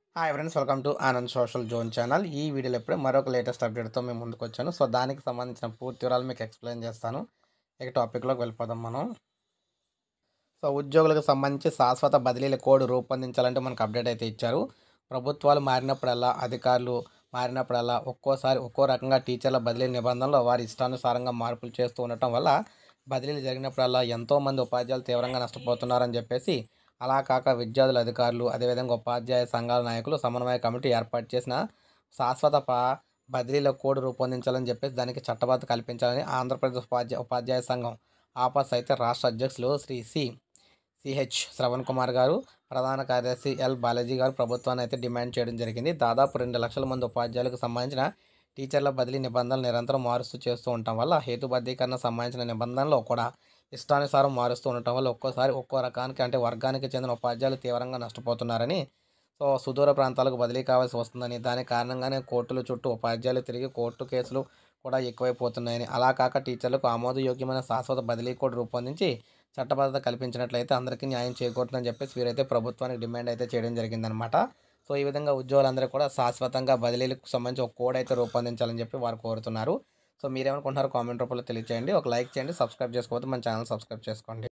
hi friends welcome to Anand social zone channel ఈ వీడియోలో ఇప్పుడే మరొక లేటెస్ట్ అప్డేట్తో మేము ముందుకు వచ్చాను సో దానికి సంబంధించిన పూర్తి వివరాలు మీకు ఎక్స్ప్లెయిన్ చేస్తాను ఇక టాపిక్లోకి వెళ్ళిపోదాం మనం సో ఉద్యోగులకు సంబంధించి శాశ్వత బదిలీల కోడ్ రూపొందించాలంటే మనకు అప్డేట్ అయితే ఇచ్చారు ప్రభుత్వాలు మారినప్పుడల్లా అధికారులు మారినప్పుడల్లా ఒక్కోసారి ఒక్కో రకంగా టీచర్ల బదిలీ నిబంధనలో వారి ఇష్టానుసారంగా మార్పులు చేస్తూ ఉండటం వల్ల బదిలీలు జరిగినప్పుడల్లా ఎంతోమంది ఉపాధ్యాయులు తీవ్రంగా నష్టపోతున్నారని చెప్పేసి అలా కాక విద్యార్థుల అధికారులు అదేవిధంగా ఉపాధ్యాయ సంఘాల నాయకులు సమన్వయ కమిటీ ఏర్పాటు చేసిన శాశ్వత ప- బదిలీల కోడ్ రూపొందించాలని చెప్పేసి దానికి చట్టబద్ధ కల్పించాలని ఆంధ్రప్రదేశ్ ఉపాధ్యాయ ఉపాధ్యాయ సంఘం ఆపస్ అయితే రాష్ట్ర అధ్యక్షులు శ్రీ సి సిహెచ్ శ్రవణ్ కుమార్ గారు ప్రధాన కార్యదర్శి ఎల్ బాలాజీ గారు ప్రభుత్వాన్ని అయితే డిమాండ్ చేయడం జరిగింది దాదాపు రెండు లక్షల మంది ఉపాధ్యాయులకు సంబంధించిన టీచర్ల బదిలీ నిబంధనలు నిరంతరం మారుస్తూ చేస్తూ ఉండటం వల్ల హేతుబద్ధీకరణ సంబంధించిన నిబంధనలు కూడా ఇష్టానుసారం మారుస్తూ ఉండటం వల్ల ఒక్కోసారి ఒక్కో రకానికి అంటే వర్గానికి చెందిన ఉపాధ్యాయులు తీవ్రంగా నష్టపోతున్నారని సో సుదూర ప్రాంతాలకు బదిలీ కావాల్సి వస్తుందని దాని కారణంగానే కోర్టుల చుట్టూ ఉపాధ్యాయులు తిరిగి కోర్టు కేసులు కూడా ఎక్కువైపోతున్నాయని అలా కాక టీచర్లకు ఆమోదయోగ్యమైన శాశ్వత బదిలీ కోడ్ రూపొందించి చట్టబద్ధత కల్పించినట్లయితే అందరికీ న్యాయం చేకూరుతుందని చెప్పేసి వీరైతే ప్రభుత్వానికి డిమాండ్ అయితే చేయడం జరిగిందనమాట సో ఈ విధంగా ఉద్యోగులందరూ కూడా శాశ్వతంగా బదిలీలకు సంబంధించి ఒక కోడ్ అయితే రూపొందించాలని చెప్పి వారు కోరుతున్నారు సో మీరేమనుకుంటున్నారో కామెంట్ రూపంలో తెలియజేయండి ఒక లైక్ చేయండి సబ్స్క్రైబ్ చేసుకోవద్దు మన ఛానల్ సబ్స్క్రైబ్ చేసుకోండి